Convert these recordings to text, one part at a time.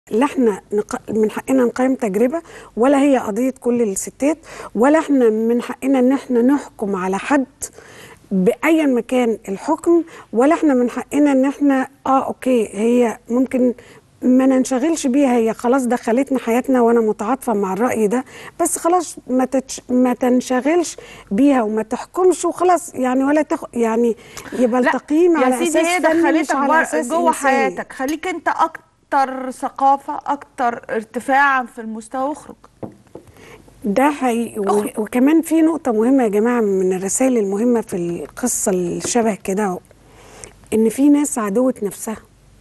لا احنا نق... من حقنا نقيم تجربه ولا هي قضيه كل الستات ولا احنا من حقنا ان احنا نحكم على حد بايا مكان الحكم ولا احنا من حقنا ان احنا اه اوكي هي ممكن ما ننشغلش بيها هي خلاص دخلتنا حياتنا وانا متعاطفه مع الراي ده بس خلاص ما تتش ما تنشغلش بيها وما تحكمش وخلاص يعني ولا تخ يعني يبقى لا التقييم يا على سيدي اساس هي فني مش دخلتك على بر- اساس جوه إنساني. حياتك خليك انت اكتر ثقافه اكتر ارتفاعا في المستوى واخرج ده حقيقي و- أخرج. وكمان في نقطة مهمة يا جماعة من الرسائل المهمة في القصة اللي شبه كده إن في ناس عدوة نفسها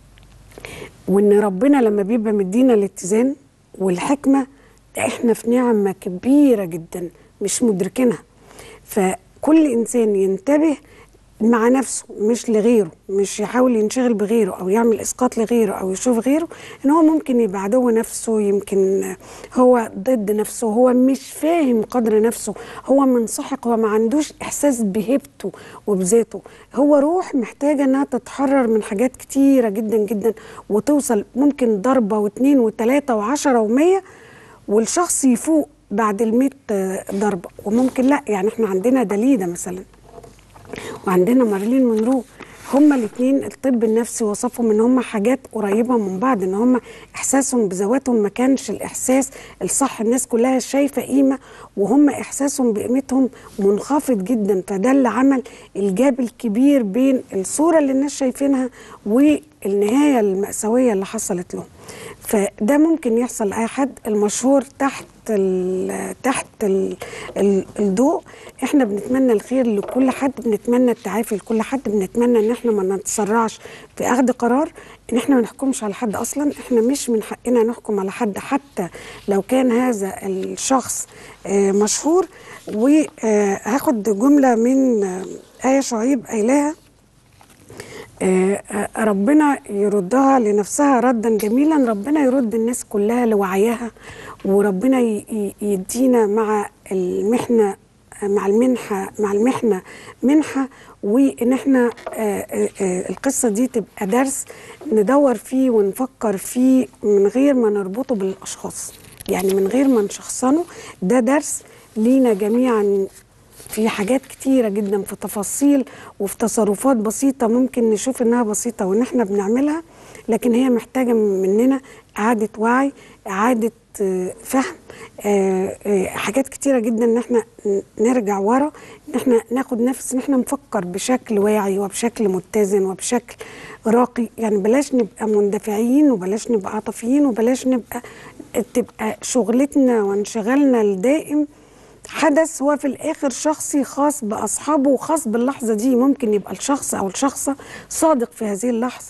وإن ربنا لما بيبقى مدينا الاتزان والحكمة إحنا في نعمة كبيرة جدا مش مدركينها فكل إنسان ينتبه مع نفسه مش لغيره مش يحاول ينشغل بغيره او يعمل اسقاط لغيره او يشوف غيره ان هو ممكن يبقى عدو نفسه يمكن هو ضد نفسه هو مش فاهم قدر نفسه هو منسحق هو ما عندوش احساس بهيبته وبذاته هو روح محتاجه انها تتحرر من حاجات كتيره جدا جدا وتوصل ممكن ضربه واثنين وثلاثه وعشره ومية والشخص يفوق بعد الميت ضربه وممكن لا يعني احنا عندنا دليده مثلا وعندنا مارلين مونرو هما الاثنين الطب النفسي وصفهم ان هما حاجات قريبه من بعض ان هما احساسهم بذواتهم ما كانش الاحساس الصح الناس كلها شايفه قيمه وهم احساسهم بقيمتهم منخفض جدا فده اللي عمل الجاب الكبير بين الصوره اللي الناس شايفينها والنهايه المأساويه اللي حصلت لهم فده ممكن يحصل لاي حد المشهور تحت ال تحت ال ال الضوء احنا بنتمنى الخير لكل حد بنتمنى التعافي لكل حد بنتمنى ان احنا ما نتسرعش في اخذ قرار ان احنا ما نحكمش على حد اصلا احنا مش من حقنا نحكم على حد حتى لو كان هذا الشخص آه، مشهور وهاخد جمله من آه، آية شعيب قايلاها آه، آه، ربنا يردها لنفسها ردا جميلا ربنا يرد الناس كلها لوعيها وربنا ي- ي- يدينا مع المحنه مع المنحه مع المحنه منحه وان احنا آه، آه، آه، القصه دي تبقى درس ندور فيه ونفكر فيه من غير ما نربطه بالاشخاص يعني من غير ما نشخصنه ده درس لينا جميعا في حاجات كتيرة جدا في تفاصيل وفي تصرفات بسيطة ممكن نشوف انها بسيطة وان احنا بنعملها لكن هي محتاجة مننا اعادة وعي اعادة آه، فهم آه، آه، حاجات كتيرة جدا ان احنا ن- نرجع ورا ان احنا ناخد نفس ان احنا نفكر بشكل واعي وبشكل متزن وبشكل راقي يعني بلاش نبقى مندفعين وبلاش نبقى عاطفيين وبلاش نبقى تبقى شغلتنا وانشغالنا الدائم حدث هو في الاخر شخصي خاص باصحابه وخاص باللحظه دي ممكن يبقى الشخص او الشخصه صادق في هذه اللحظه